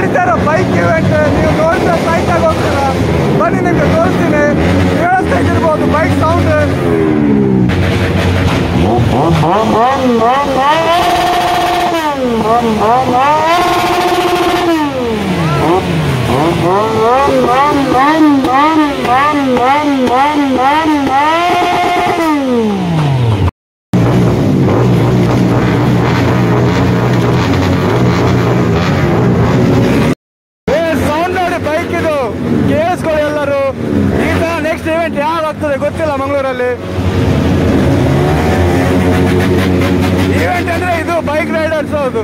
ಥರ bike event ನೀವು ನೋಡಿದ್ರೆ ಸೈಟ್ ಆಗಿ ಹೋಗ್ತೀರಾ ಬನ್ನಿ ನಿಮಗೆ ತೋರಿಸ್ತೀನಿ ಕೇಳಿಸ್ತಾ ಇದ್ದಿರ್ಬೋದು ಬೈಕ್ ಸೌಂಡ್ ಏ ಸೌಂಡ್ ನೋಡಿ ಬೈಕ್ ಇದು ಕೇಳಿಸ್ಕೊಳ್ಳಿ ಎಲ್ಲರೂ ಈ ತರ ನೆಕ್ಸ್ಟ್ ಇವೆಂಟ್ ಯಾವಾಗ ಆಗ್ತದೆ ಗೊತ್ತಿಲ್ಲ ಮಂಗಳೂರಲ್ಲಿ ಇವೆಂಟ್ ಅಂದ್ರೆ ಇದು ಬೈಕ್ ರೈಡರ್ಸ್ ಹೌದು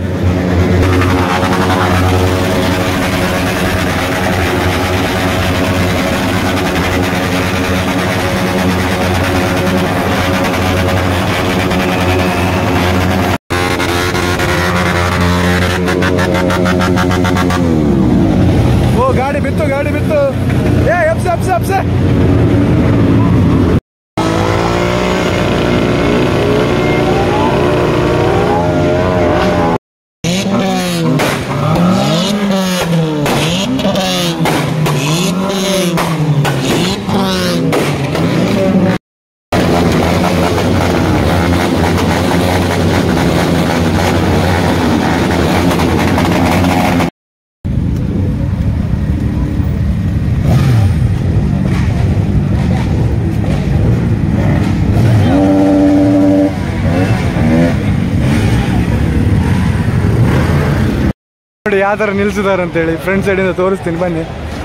ಓ ಗಾಡಿ ಬಿತ್ತು ಗಾಡಿ ಬಿತ್ತು ಏ ಎಪ್ಸೆ ಎಪ್ಸೆ ಎಪ್ಸೆ ನೋಡಿ ಯಾವ ಥರ ನಿಲ್ಸಿದ್ದಾರೆ ಅಂತೇಳಿ ಫ್ರಂಟ್ ಸೈಡಿಂದ ತೋರಿಸ್ತೀನಿ ಬನ್ನಿ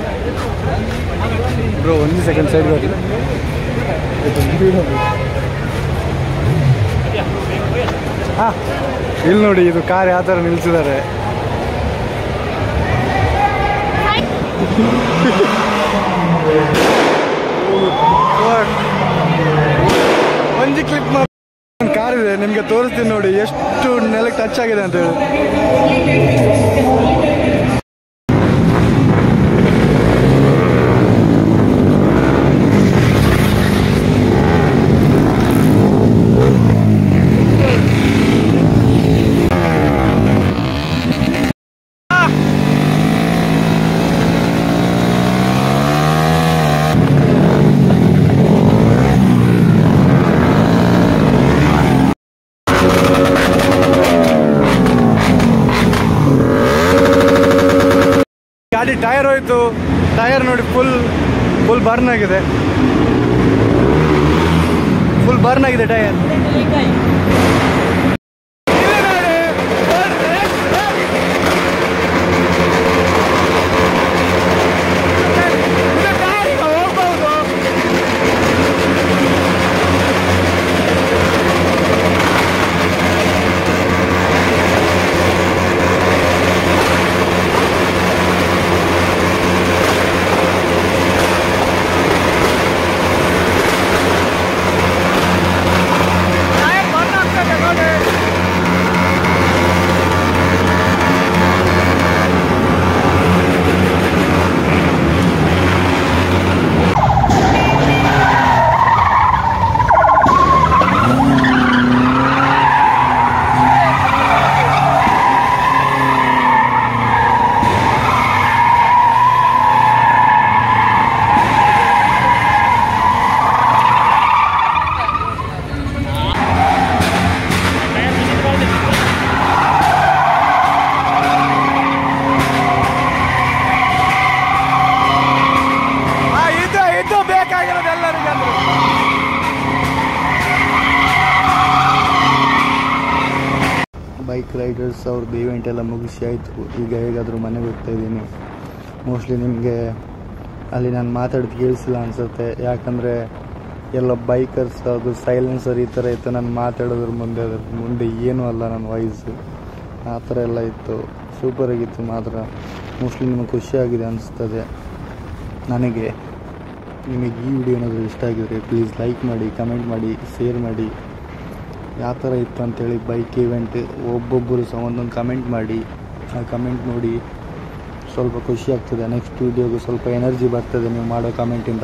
ಬ್ರೋ ಒಂದು ಸೆಕೆಂಡ್ ಸೈಡ್ ಹೋಗಿ ಹಾಂ ಇಲ್ಲಿ ನೋಡಿ ಇದು ಕಾರ್ ಯಾವ ಥರ ನಿಲ್ಸಿದ್ದಾರೆ ಒಂಜಿ ಕ್ಲಿಕ್ ಮಾಡಿ ಒಂದು ಕಾರ್ ಇದೆ ನಿಮಗೆ ತೋರಿಸ್ತೀನಿ ನೋಡಿ ಎಷ್ಟು ನೆಲಕ್ಕೆ ಟಚ್ ಆಗಿದೆ ಅಂತ ಹೇಳಿ ಗಾಡಿ ಟೈರ್ ಹೋಯ್ತು ಟೈರ್ ನೋಡಿ ಫುಲ್ ಫುಲ್ ಬರ್ನ್ ಆಗಿದೆ ಫುಲ್ ಬರ್ನ್ ಆಗಿದೆ ಟೈರ್ ಇದು ಇದು ಬೇಕಾಗಿರೋದು ಎಲ್ಲರಿಗೂ ಅಂದ್ರೆ ಬೈಕ್ ರೈಡರ್ಸ್ ಅವ್ರದ್ದು ಈವೆಂಟ್ ಎಲ್ಲ ಮುಗಿಸಿ ಆಯಿತು ಈಗ ಹೇಗಾದರೂ ಮನೆಗೆ ಹೋಗ್ತಾ ಇದ್ದೀನಿ ಮೋಸ್ಟ್ಲಿ ನಿಮಗೆ ಅಲ್ಲಿ ನಾನು ಮಾತಾಡೋದು ಕೇಳಿಸಿಲ್ಲ ಅನಿಸುತ್ತೆ ಯಾಕಂದರೆ ಎಲ್ಲ ಬೈಕರ್ಸ್ ಅದು ಸೈಲೆನ್ಸರ್ ಈ ಥರ ಇತ್ತು ನಾನು ಮಾತಾಡೋದ್ರ ಮುಂದೆ ಅದ್ರ ಮುಂದೆ ಏನೂ ಅಲ್ಲ ನನ್ನ ವಾಯ್ಸು ಆ ಥರ ಎಲ್ಲ ಇತ್ತು ಸೂಪರಾಗಿತ್ತು ಮಾತ್ರ ಮೋಸ್ಟ್ಲಿ ನಿಮಗೆ ಖುಷಿಯಾಗಿದೆ ಅನಿಸ್ತದೆ ನನಗೆ ನಿಮಗೆ ಈ ವಿಡಿಯೋ ಏನಾದರೂ ಇಷ್ಟ ಆಗಿದರೆ ಪ್ಲೀಸ್ ಲೈಕ್ ಮಾಡಿ ಕಮೆಂಟ್ ಮಾಡಿ ಶೇರ್ ಮಾಡಿ ಯಾವ ಥರ ಇತ್ತು ಅಂತೇಳಿ ಬೈಕ್ ಇವೆಂಟ್ ಒಬ್ಬೊಬ್ಬರು ಸಹ ಒಂದೊಂದು ಕಮೆಂಟ್ ಮಾಡಿ ಆ ಕಮೆಂಟ್ ನೋಡಿ ಸ್ವಲ್ಪ ಖುಷಿ ಆಗ್ತದೆ ನೆಕ್ಸ್ಟ್ ವೀಡಿಯೋಗೆ ಸ್ವಲ್ಪ ಎನರ್ಜಿ ಬರ್ತದೆ ನೀವು ಮಾಡೋ ಕಮೆಂಟಿಂದ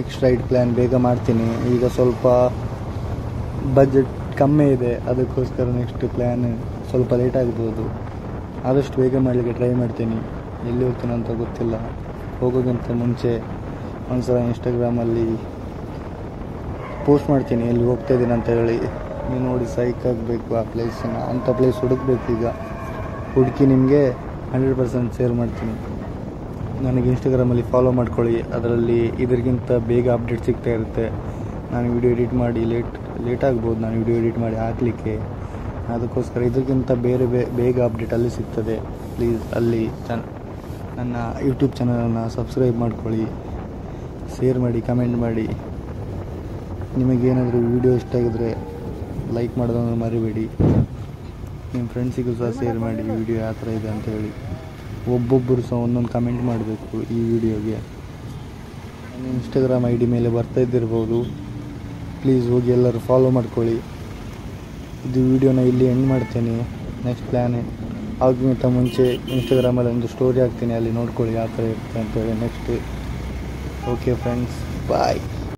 ನೆಕ್ಸ್ಟ್ ರೈಡ್ ಪ್ಲ್ಯಾನ್ ಬೇಗ ಮಾಡ್ತೀನಿ ಈಗ ಸ್ವಲ್ಪ ಬಜೆಟ್ ಕಮ್ಮಿ ಇದೆ ಅದಕ್ಕೋಸ್ಕರ ನೆಕ್ಸ್ಟ್ ಪ್ಲ್ಯಾನ್ ಸ್ವಲ್ಪ ಲೇಟ್ ಆಗ್ಬೋದು ಆದಷ್ಟು ಬೇಗ ಮಾಡಲಿಕ್ಕೆ ಟ್ರೈ ಮಾಡ್ತೀನಿ ಎಲ್ಲಿ ಹೋಗ್ತೀನಿ ಅಂತ ಗೊತ್ತಿಲ್ಲ ಹೋಗೋಕ್ಕಿಂತ ಮುಂಚೆ ಒಂದ್ಸಲ ಇನ್ಸ್ಟಾಗ್ರಾಮಲ್ಲಿ ಪೋಸ್ಟ್ ಮಾಡ್ತೀನಿ ಎಲ್ಲಿ ಹೋಗ್ತಾ ಇದ್ದೀನಿ ಅಂತ ಹೇಳಿ ನೀವು ನೋಡಿ ಸೈಕ್ ಆಗಬೇಕು ಆ ಪ್ಲೇಸನ್ನ ಅಂಥ ಪ್ಲೇಸ್ ಹುಡುಕ್ಬೇಕು ಈಗ ಹುಡುಕಿ ನಿಮಗೆ ಹಂಡ್ರೆಡ್ ಪರ್ಸೆಂಟ್ ಶೇರ್ ಮಾಡ್ತೀನಿ ನನಗೆ ಇನ್ಸ್ಟಾಗ್ರಾಮಲ್ಲಿ ಫಾಲೋ ಮಾಡ್ಕೊಳ್ಳಿ ಅದರಲ್ಲಿ ಇದರಿಗಿಂತ ಬೇಗ ಅಪ್ಡೇಟ್ ಸಿಗ್ತಾ ಇರುತ್ತೆ ನಾನು ವಿಡಿಯೋ ಎಡಿಟ್ ಮಾಡಿ ಲೇಟ್ ಲೇಟ್ ಆಗ್ಬೋದು ನಾನು ವಿಡಿಯೋ ಎಡಿಟ್ ಮಾಡಿ ಹಾಕಲಿಕ್ಕೆ ಅದಕ್ಕೋಸ್ಕರ ಇದಕ್ಕಿಂತ ಬೇರೆ ಬೇ ಬೇಗ ಅಪ್ಡೇಟ್ ಅಲ್ಲಿ ಸಿಗ್ತದೆ ಪ್ಲೀಸ್ ಅಲ್ಲಿ ಚನ್ ನನ್ನ ಯೂಟ್ಯೂಬ್ ಚಾನಲನ್ನು ಸಬ್ಸ್ಕ್ರೈಬ್ ಮಾಡ್ಕೊಳ್ಳಿ ಶೇರ್ ಮಾಡಿ ಕಮೆಂಟ್ ಮಾಡಿ ನಿಮಗೇನಾದರೂ ವಿಡಿಯೋ ಇಷ್ಟ ಆಗಿದ್ರೆ ಲೈಕ್ ಮಾಡೋದನ್ನು ಮರಿಬೇಡಿ ನಿಮ್ಮ ಫ್ರೆಂಡ್ಸಿಗೂ ಸಹ ಶೇರ್ ಮಾಡಿ ವಿಡಿಯೋ ಯಾವ ಥರ ಇದೆ ಅಂತ ಹೇಳಿ ಒಬ್ಬೊಬ್ಬರು ಸಹ ಒಂದೊಂದು ಕಮೆಂಟ್ ಮಾಡಬೇಕು ಈ ವಿಡಿಯೋಗೆ ನನ್ನ ಇನ್ಸ್ಟಾಗ್ರಾಮ್ ಐ ಡಿ ಮೇಲೆ ಬರ್ತಾ ಇದ್ದಿರ್ಬೋದು ಪ್ಲೀಸ್ ಹೋಗಿ ಎಲ್ಲರೂ ಫಾಲೋ ಮಾಡ್ಕೊಳ್ಳಿ ಇದು ವಿಡಿಯೋನ ಇಲ್ಲಿ ಎಂಡ್ ಮಾಡ್ತೇನೆ ನೆಕ್ಸ್ಟ್ ಪ್ಲ್ಯಾನ್ ಆಗಿಗಿಂತ ಮುಂಚೆ ಇನ್ಸ್ಟಾಗ್ರಾಮಲ್ಲಿ ಒಂದು ಸ್ಟೋರಿ ಹಾಕ್ತೀನಿ ಅಲ್ಲಿ ನೋಡ್ಕೊಳ್ಳಿ ಯಾವ ಥರ ಇರುತ್ತೆ ಅಂತೇಳಿ ನೆಕ್ಸ್ಟ್ ಓಕೆ ಫ್ರೆಂಡ್ಸ್ ಬಾಯ್